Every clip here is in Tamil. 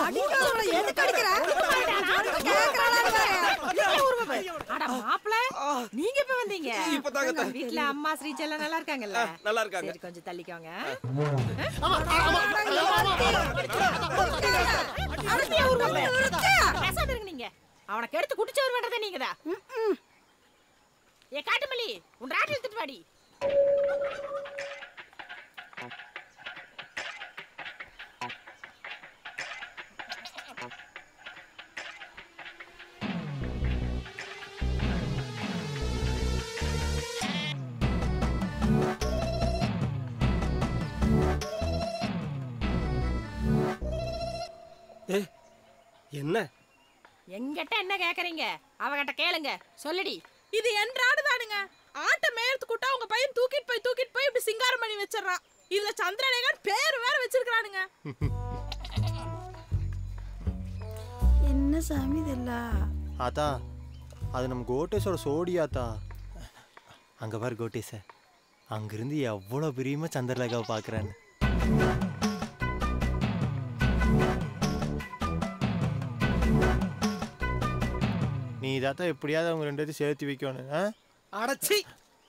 அடிக்காதவள எதுக்கு அடிக்கிற கேக்குறாளான்னு பாரு. அட மாப்பிள நீங்க இப்ப வந்தீங்க இப்பதாங்க அத்தை. வீட்ல அம்மா ஸ்ரீஜெல்லாம் நல்லா இருக்காங்கல்ல நல்லா இருக்காங்க. சரி கொஞ்சம் தள்ளிக்கோங்க அடத்தியா உருவமே. பேசாம இருங்க நீங்க அவனை கெடுத்து குடிச்சவர் பண்றதே நீங்கதான் ஏ காட்டுமல்லி உன் ராட்டில் எடுத்துட்டு வாடி ஏ என்ன எங்கிட்ட என்ன கேக்குறீங்க அவகிட்ட கேளுங்க சொல்லுடி இது என்றாடு தானுங்க ஆட்டை மேயறதுக்கு கூட்டா உங்க பையன் தூக்கிட்டு போய் தூக்கிட்டு போய் இப்படி சிங்காரம் பண்ணி வச்சிடறான் இதுல சந்திரலேகன் பேர் வேற வச்சிருக்கானுங்க என்ன சாமி இதெல்லாம் ஆத்தா அது நம்ம கோட்டேஸோட சோடி ஆத்தா அங்கே பாரு கோட்டேஸ அங்கிருந்து எவ்வளோ பிரியமாக சந்திரலேகாவை பார்க்குறேன்னு நீ இதாத்தா எப்படியாவது அவங்க ரெண்டு பேர்த்தையும் சேர்த்து வைக்கணும் ஆ அடச்சி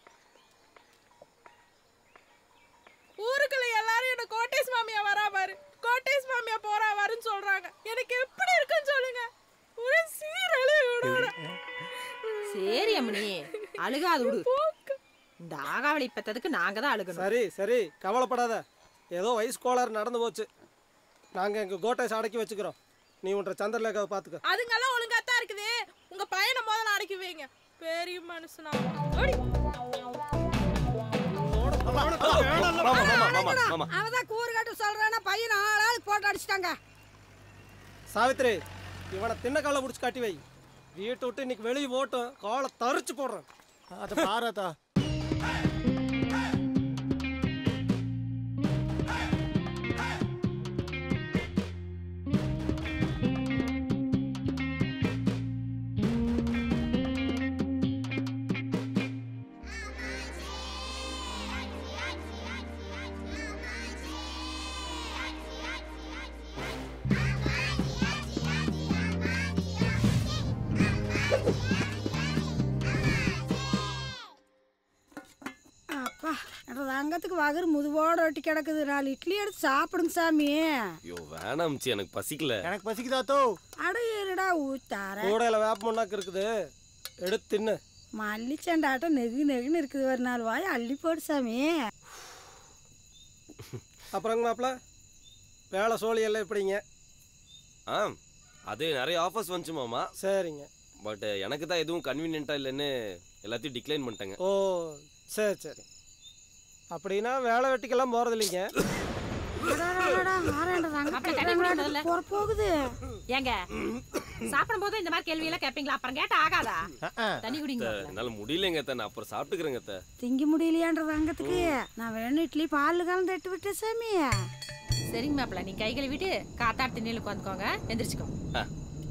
ஊருக்குள்ள எல்லாரும் என்ன கோட்டேஸ் மாமியா வரா பாரு கோட்டேஸ் மாமியா போறா வாருன்னு சொல்றாங்க எனக்கு எப்படி இருக்குன்னு சொல்லுங்க ஒரே சீரழியோட சரி அம்மனி அழுகாது விடு இந்த ஆகாவளி பெத்ததுக்கு நாங்க தான் அழுகணும் சரி சரி கவலைப்படாத ஏதோ வயசு கோளாறு நடந்து போச்சு நாங்கள் எங்கள் கோட்டைஸ் அடக்கி வச்சுக்கிறோம் நீ உன்ற சந்திரலேகாவை பார்த்துக்க அதுங்கெல்லாம் ஒழுங்கா தான் இருக்குது உங்க பையனை முதல்ல அடக்கி வைங்க பெரிய மனுஷனா ஓடி. மாமா மாமா மாமா மாமா அவதான் கூறு கட்டு சொல்றானா பையன் ஆளாளுக்கு போட்டு அடிச்சிட்டாங்க சாவித்ரி இவனை தின்ன காலை பிடிச்சி காட்டி வை வீட்டை விட்டு இன்னைக்கு வெளியே போட்டும் காலை தரிச்சு போடுறேன் அதை பாராத்தா அப்பா எனக்கு தங்கத்துக்கு வகர் முதுவோட ஒட்டி கிடக்குது நாலு இட்லி எடுத்து சாப்பிடுங்க சாமி ஐயோ வேணாம் சி எனக்கு பசிக்கல எனக்கு பசிக்குதாத்தோ அட இருடா ஊத்தார கூடையில் வேப்ப முன்னாக்கு இருக்குது எடுத்து தின்னு மல்லிச்சண்டாட்டம் நெகு நெகுன்னு இருக்குது ஒரு நாலு வாய் அள்ளி போடு சாமி அப்புறங்க மாப்பிள்ள வேலை சோழி எல்லாம் எப்படிங்க ஆ அது நிறைய ஆஃபர்ஸ் வந்துச்சு மாமா சரிங்க பட் எனக்கு தான் எதுவும் கன்வீனியன்ட்டாக இல்லைன்னு எல்லாத்தையும் டிக்ளைன் பண்ணிட்டேங்க ஓ சரி சரி அப்படின்னா வேலை வெட்டிக்கெல்லாம் போகிறது இல்லைங்க அப்படி தண்ணி குடி முதல்ல. போற போகுது ஏங்க சாப்பிடும் போது இந்த மாதிரி கேள்வி எல்லாம் கேப்பீங்களா அப்புறம் கேட்டா ஆகாதா தண்ணி குடிங்க அத்தை, என்னால முடியலங்க அத்தை நான் அப்புறம் சாப்பிட்டுக்கிறேங்க அத்தை திங்க முடியலையான்ற தங்கத்துக்கு நான் வேணும் இட்லி பால் கலந்து எட்டு விட்டேன் சாமி சரிங்க மாப்பிள்ள நீ கை கழுவிட்டு காத்தாடு திண்ணில உட்காந்துக்கோங்க எந்திரிச்சுக்கோ ஆ.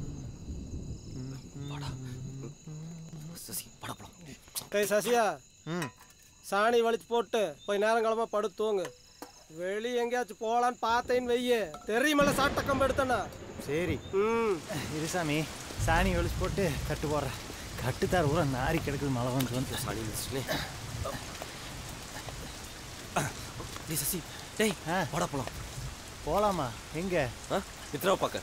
வாடா. சசி படப்படம் டேய் சசியா ம் சாணி வலிச்சு போட்டு போய் நேரங்காலமாக படுத்து தூங்கு வெளியே எங்கேயாச்சும் போகலான்னு பார்த்தேன்னு வெய்ய தெரியுமில்ல சாட்ட கம்பு எடுத்தேன்னா சரி ம் இருசாமி சாணி ஒழிச்சு போட்டு கட்டு போடுறேன் கட்டுத்தார் ஊரா நாரி கிடக்குது மழை வந்து வந்து சாணி மிஸ்டே டேய் சசி டேய் ஆ. வாடா போலாம் போலாமா எங்க ஆ மித்ராவை பார்க்க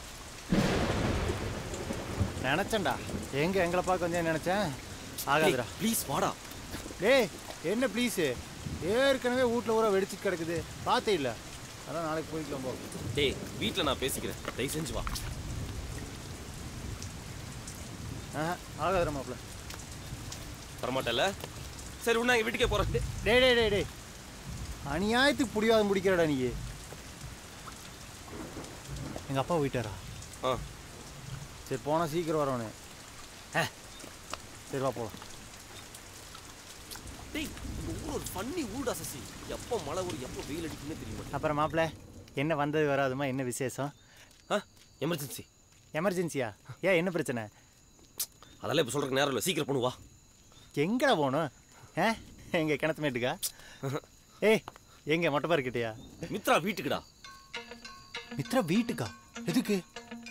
நினைச்சேன்டா எங்க எங்களை பார்க்க வந்தேன் நினைச்சேன் ஆகாதுடா ப்ளீஸ் வாடா டேய் என்ன ப்ளீஸு ஏற்கனவே வீட்டில் ஊரா வெடிச்சு கிடக்குது பார்த்தே இல்லை அதான் நாளைக்கு போய்க்கலாம் போ டேய் வீட்டில் நான் பேசிக்கிறேன் தயவு செஞ்சு வா ஆ ஆகாதுடா மாப்பிள்ள வரமாட்டல சரி உன்ன எங்கள் வீட்டுக்கே போகிறேன் டேய் டேய் டேய் டேய் அநியாயத்துக்கு புடிவாதம் பிடிக்கிறடா நீ எங்கள் அப்பா போயிட்டாரா ஆ சரி போனால் சீக்கிரம் வரவனே சரி வா போகலாம் டேய் இந்த ஊர் ஒரு ஃபன்னி ஊடா சசி எப்போ மழை வரும் எப்போ வெயில் அடிக்குன்னே தெரிய மாட்டேங்குது அப்புறம் மாப்பிள்ள என்ன வந்தது வராதுமா என்ன விசேஷம் ஆ எமர்ஜென்சி எமர்ஜென்சியா ஏன் என்ன பிரச்சனை அதெல்லாம் இப்போ சொல்கிறக்கு நேரம் இல்லை சீக்கிரம் பண்ணு வா எங்கடா போகணும் ஆ எங்க கிணத்து மேட்டுக்கா ஏய் எங்க மொட்டை பார்க்கிட்டயா மித்ரா வீட்டுக்குடா மித்ரா வீட்டுக்கா எதுக்கு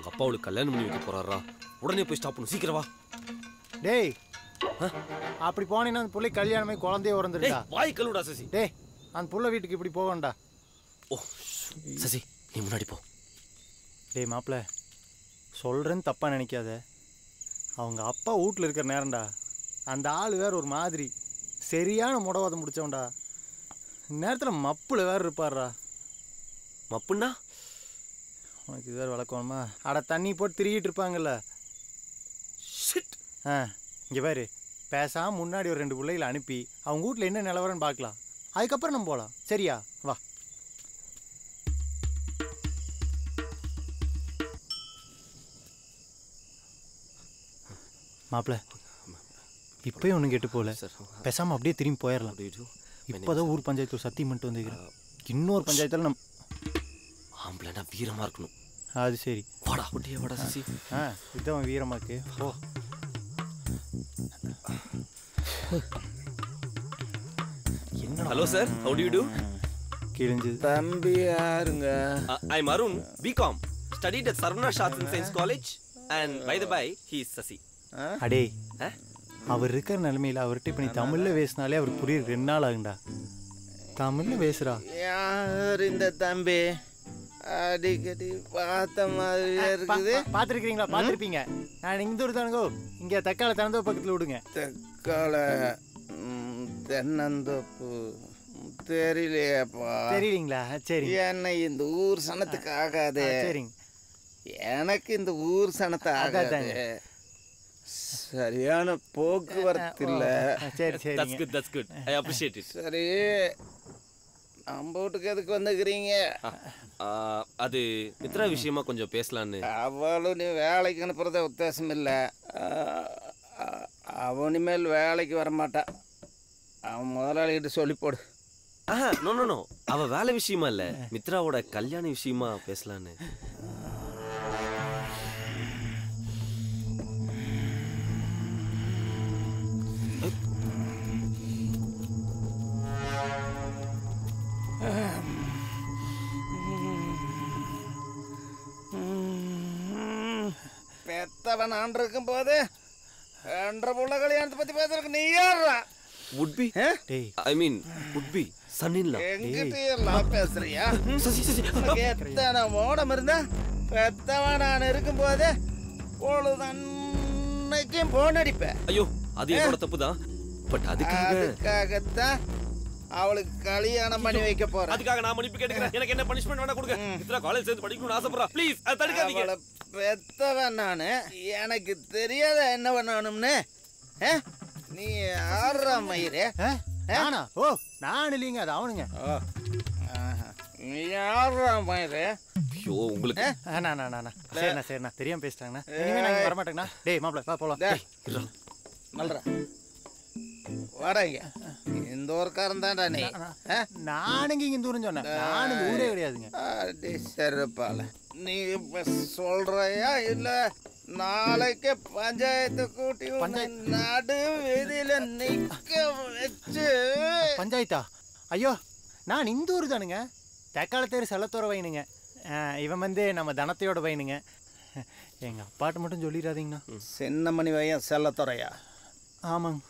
அவங்க அப்பா அவளுக்கு கல்யாணம் பண்ணி வைக்க போறாரா உடனே போய் ஸ்டாப் பண்ணு சீக்கிரம் வா டேய் அப்படி போனீங்கன்னா அந்த பிள்ளை கல்யாணமே குழந்தைய டேய் உறந்துருடா வாய் கழுவுடா சசி டேய் அந்த புள்ள வீட்டுக்கு இப்படி போகண்டா ஓ சசி நீ முன்னாடி போ டேய் மாப்பிள சொல்கிறேன்னு தப்பாக நினைக்காத அவங்க அப்பா வீட்டில் இருக்கிற நேரம்டா அந்த ஆள் வேற ஒரு மாதிரி சரியான முடவாதம் முடிச்சவன்டா நேரத்தில் மப்புல வேற இருப்பார்டா மப்புன்னா உனக்கு இது வேற வழக்கணுமா அட தண்ணி போட்டு திரிகிட்டு இருப்பாங்கல்ல ஷிட் ஆ இங்கே பாரு பேசாம முன்னாடி ஒரு ரெண்டு பிள்ளைகளை அனுப்பி அவங்க வீட்டில் என்ன நிலவரன்னு பார்க்கலாம் அதுக்கப்புறம் நம்ம போகலாம் சரியா வா மாப்பிள இப்பயும் ஒன்றும் கெட்டு போகல சார் பேசாமல் அப்படியே திரும்பி போயிடலாம் இப்போதான் ஊர் பஞ்சாயத்து ஒரு சத்தியம் பண்ணிட்டு வந்துக்கிறேன் இன்னொரு பஞ்சாயத்தில் நம் ஆம்பளைனா வீரமா இருக்கணும் அது சரி வாடா அப்படியே வாடா சசி ஆ இதுதான் வீரமாக்கு ஓ hello sir how do you do கிழிஞ்சது தம்பி யாருங்க I am Arun BCom studied at Saravana arts and science college and by the by he is Sasi அடே ஆ? அவர் இருக்கிற நிலைமையில அவர்கிட்ட இப்போ நீ தமிழில் பேசினாலே அவர் புரிய ரெண்டு நாள் ஆகுண்டா தமிழில் பேசுகிறா யார் இந்த தம்பி அடிக்கடி பார்த்த மாதிரியே இருக்குது பார்த்துருக்கீங்களா பார்த்துருப்பீங்க நான் இந்த ஒரு தானுங்கோ இங்கே தக்காளி திறந்த பக்கத்தில் விடுங்க தெக்கால ம், தென்னந்தோப்பு தெரியலையேப்பா தெரியலீங்களா சரி என்ன இந்த ஊர் சனத்துக்கு ஆகாது சரிங்க எனக்கு இந்த ஊர் சனத்தை அதான் ஆகாது அதாங்க. சரியான போக்குவரத்து இல்ல ஆ, சரி தட்ஸ் சரிங்க good that's good I appreciate it சரி நம்ம வீட்டுக்கு எதுக்கு வந்துக்கிறீங்க அது மித்ரா விஷயமா கொஞ்சம் பேசலான்னு அவளும் நீ வேலைக்கு அனுப்புறத உத்தேசம் இல்லை அவன் இனிமேல் வேலைக்கு வரமாட்டா அவன் முதலாளிகிட்ட சொல்லி போடு ஆஹா நோ நோ நோ அவ வேலை விஷயமா இல்ல மித்ராவோட கல்யாண விஷயமா பேசலான்னு பெத்தவன் ஆண்டு இருக்கும் போது என்ற புள்ள கல்யாணத்தை பத்தி பேசுறதுக்கு நீ யாரா would be டேய் ஐ மீன் would be son in law எங்கிட்ட எல்லாம் பேசுறியா சசி சசி உனக்கு எத்தனை மோடம் இருந்தா பெத்தவன் நான் இருக்கும் போது பொழுதன்னைக்கும் போன் அடிப்பேன் ஐயோ அது என்னோட தப்பு தான் பட் அதுக்காக அதுக்காகத்தான் அவளுக்கு கல்யாணம் பண்ணி வைக்க போறேன் அதுக்காக நான் மன்னிப்பு கேட்டுக்கிறேன் எனக்கு என்ன பனிஷ்மெண்ட் வேணா கொடுங்க மித்ரா காலேஜ் சேர்த்து படிக்கணும்னு ஆசைப்படுறா ப்ளீஸ் அதை தடுக்காதீங்க அவளை பெத்தவன் நானு எனக்கு தெரியாத என்ன பண்ணணும்னு ஆ? நீ ஆடுற மயிரே ஆ? நானா ஓ நான் இல்லைங்க அது அவனுங்க ஆஹா. நீ ஆடுற மயிரே ஐயோ உங்களுக்கு ஆ, நான் நான் நான் சரிண்ணா சரிண்ணா தெரியாம பேசிட்டாங்கண்ணா இனிமே நான் இங்க வரமாட்டேங்கண்ணா டேய் மாப்பிள வா போலாம் டேய், நல்றா வாடங்க இந்த ஊருக்காரன் தான்டா நீ ஆ? நானுங்க இங்க தூரம் சொன்னேன் நான் இந்த ஊரே கிடையாதுங்க அடி செருப்பால நீ இப்ப சொல்றியா இல்ல நாளைக்கு பஞ்சாயத்து கூட்டி உன்னை பஞ்சாயத்து- நடு வீதியில நிக்க வச்சு பஞ்சாயத்தா ஐயோ நான் இந்த ஊர் தானுங்க தக்காளத்தேர் செல்லத்தோர வைனுங்க ஆ, இவன் வந்து நம்ம தனத்தையோட வைனுங்க எங்கள் அப்பாட்ட மட்டும் சொல்லிடாதீங்கண்ணா சின்னமணி வையன் செல்லத்துறையா ஆமாங்க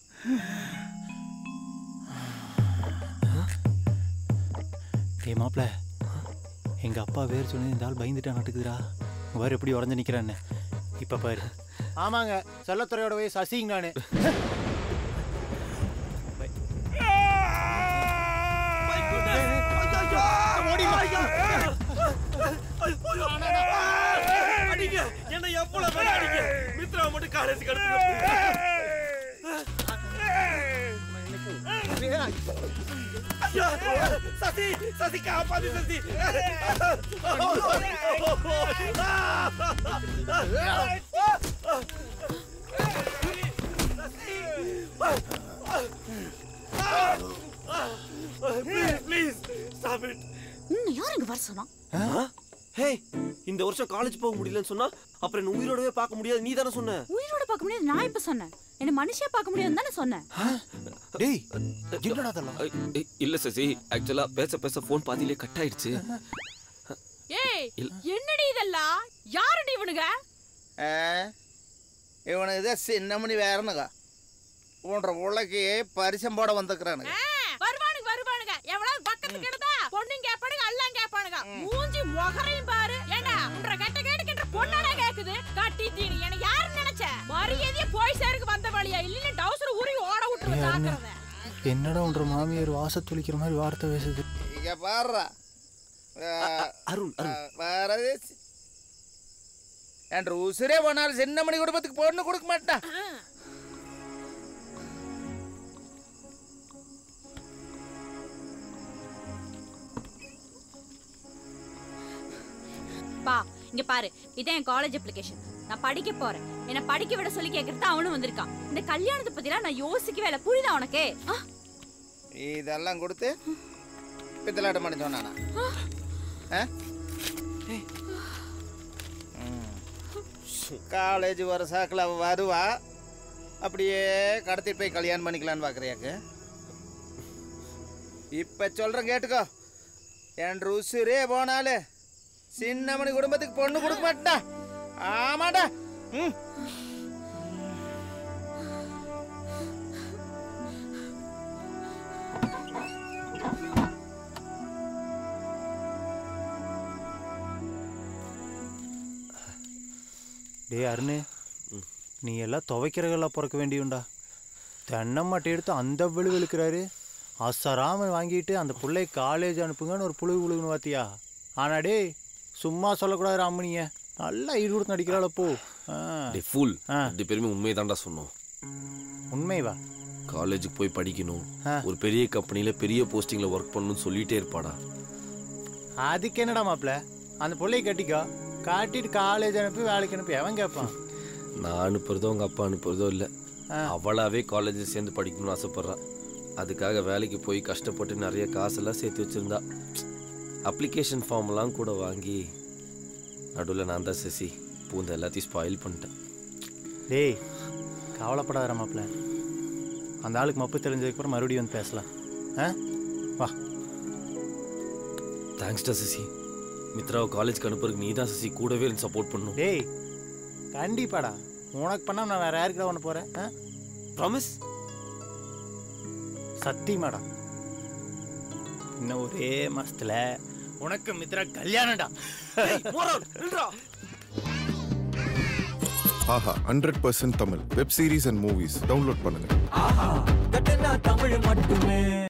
ஏ மாப்பிள எங்கள் அப்பா வேறு சொன்னது இந்த ஆள் பயந்துட்டா நட்டுக்குதுடா வேறு எப்படி உடஞ்சு நிற்கிறான்னு இப்போ பாரு ஆமாங்க செல்லத்துறையோட வயசு அசிங்க நான் அடிங்க என்ன எவ்வளவு வேணா அடிங்க மித்ரா மட்டும் காலேஜ் சசி சசி காப்பாதி சசி ப்ளீஸ் ஸ்டாப் இட் இன்னும் யார் இங்க வர சொன்னா ஹே இந்த வருஷம் காலேஜ் போக முடியலன்னு சொன்னா அப்புறம் என்ன உயிரோடவே பார்க்க முடியாது நீ தானே சொன்ன உயிரோட பார்க்க முடியாது நான் இப்ப சொன்னேன் என்ன மனுஷியா பார்க்க முடியாதுன்னு தானே சொன்னேன் டேய் என்னடா அதெல்லாம் ஐ- ஐ- இல்ல சசி ஆக்சுவலா பேச பேச ஃபோன் பாதியிலே கட் ஆயிடுச்சு ஏய் டேய் என்னடி இதெல்லாம் யாருடி இவனுங்க ஆ? இவனுக்கு இதை சின்னமணி வேறனுங்க உன்ற உலக்கு பரிசம் போட வந்துக்கிறானுங்க ஆ, வருவானுங்க வருவானுங்க எவ்வளவு பக்கத்துக்கு எடுத்தா பொண்ணுங்க கேப்பானுங்க எல்லாம் கேப்பானுங்க மூஞ்சி முகரையும் பாரு ஏண்டா உன்ற கெட்ட கேட்டுக்கின்ற பொண்ணாடா கேக்குது கட்டி தீனி என்ன யாரு நினைச்ச மரியாதையா போய் சேருக்கு வந்த வழியா இல்ல டவுசர் ஊறி ஓட விட்டுரு ஜாக்கிரதை என்னடா உன்ற மாமியார் வாச துளிக்கிற மாதிரி வார்த்தை பேசுது இங்க பாருடா அருண் அருண் வேறது என்ற உசுரே போனாலும் சின்னமணி குடும்பத்துக்கு பொண்ணு கொடுக்க மாட்டான் பா இங்க பாரு இதான் என் காலேஜ் அப்ளிகேஷன் நான் படிக்க போறேன் என்ன படிக்க விட சொல்லி கேக்குறது அவனும் வந்திருக்கான் இந்த கல்யாணத்தை பத்திலாம் நான் யோசிக்கவே இல்லை புரியுதா உனக்கு ஆ, இதெல்லாம் கொடுத்து பித்தலாட்டம் பண்ணி சொன்னானா ஆ? ம். காலேஜ் வர சாக்கில் அவ வருவா அப்படியே கடத்திட்டு போய் கல்யாணம் பண்ணிக்கலான்னு பார்க்குறியாக்கு இப்போ சொல்கிறேன் கேட்டுக்கோ என் உசுரே போனாலே சின்னமணி குடும்பத்துக்கு பொண்ணு கொடுக்க மாட்டா ஆமாடா ம் டேய் அருணு நீ எல்லாம் துவைக்கிறகெல்லாம் பிறக்க வேண்டியுண்டா தென்னை மாட்டை எடுத்து அந்த விழு விழுக்கிறாரு அசராம வாங்கிட்டு அந்த பிள்ளை காலேஜ் அனுப்புங்கன்னு ஒரு புழு விழுகுன்னு பார்த்தியா ஆனா டேய் சும்மா சொல்லக்கூடாது அம்மனிய நல்லா ஈடுபடுத்து நடிக்கிறாள் போ ஆ, டே ஃபுல் ஆ. ரெண்டு பேருமே உண்மையை தான்டா சொன்னோம் உண்மைவா காலேஜுக்கு போய் படிக்கணும் ஆ. ஒரு பெரிய கம்பெனில பெரிய போஸ்டிங்ல ஒர்க் பண்ணணும்னு சொல்லிட்டே இருப்பாடா அதுக்கு என்னடா மாப்பிள்ள அந்த பிள்ளைய கட்டிக்கோ காட்டிட்டு காலேஜ் அனுப்பி வேலைக்கு அனுப்பி எவன் கேட்பான் நான் அனுப்புறதோ உங்க அப்பா அனுப்புறதோ இல்ல ஆ. அவளாவே காலேஜில் சேர்ந்து படிக்கணும்னு ஆசைப்படுறா அதுக்காக வேலைக்கு போய் கஷ்டப்பட்டு நிறைய காசெல்லாம் சேர்த்து வச்சிருந்தா அப்ளிகேஷன் ஃபார்ம்லாம் கூட வாங்கி நடுவில் நான் தான் சசி பூந்த எல்லாத்தையும் ஸ்பாயில் பண்ணிட்டேன் டேய் கவலைப்படாத மாப்பிள்ள அந்த ஆளுக்கு மப்பு தெரிஞ்சதுக்கப்புறம் மறுபடியும் வந்து பேசலாம் ஆ வா தேங்க்ஸ்டா சசி மித்ராவை காலேஜ்க்கு அனுப்புறதுக்கு நீ தான் சசி கூடவே இருந்து சப்போர்ட் பண்ணும் டேய் கண்டிப்பாடா உனக்கு பண்ணா நான் வேற யாருக்கிட்ட பண்ண போறேன் ஆ? ப்ராமிஸ் சத்தியமாடா இன்னும் ஒரே மாசத்துல உனக்கு மித்ரா கல்யாணம்டா ஆஹா hundred percent Tamil web series and movies download பண்ணுங்க தமிழ் மட்டுமே